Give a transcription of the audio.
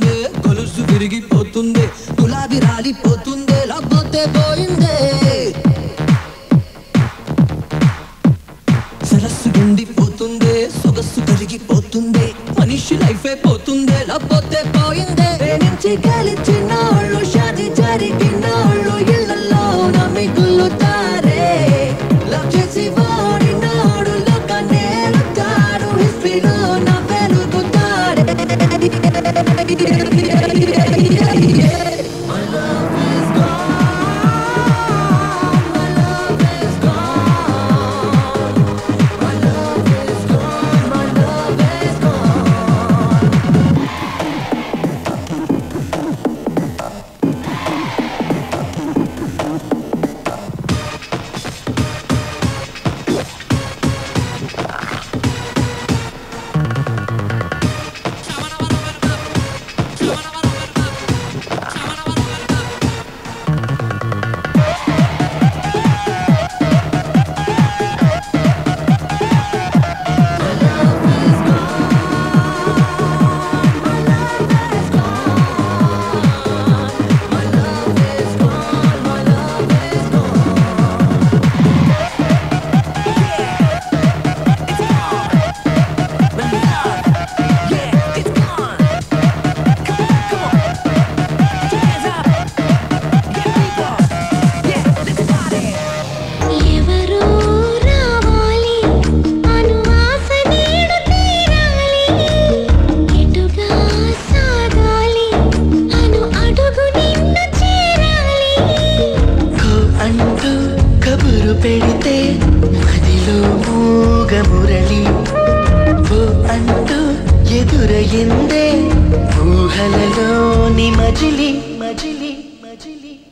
పోతుందే గొలుసు విరిగిపోతుందే గులాబీ రాలిపోతుందే లేకపోతే పోయిందే సరస్సు ఎండిపోతుందే సొగస్సు కరిగిపోతుందే మనిషి లైఫ్ అయిపోతుందే లేకపోతే పోయిందే ప్రేమించి గెలిచినోళ్ళు షాది జరిగినోళ్ళు ఇళ్ళల్లో నమ్మి గుల్లుతారే లవ్ చేసి వాడినోడు లోక నేలుతాడు హిస్టరీలో నా వెలుగుతాడే My love is gone. My love is gone. My love is gone. My love is gone. ఎవరో రావాలి అనువాస నీడు తీరాలి ఎటుగా సాగాలి అను అడుగు నిన్ను చేరాలి ఖో అంటూ కబురు పెడితే మదిలో మూగ మురళి ఓ అంటూ ఎదురయిందే ఊహలలోని మజిలి మజిలి మజిలి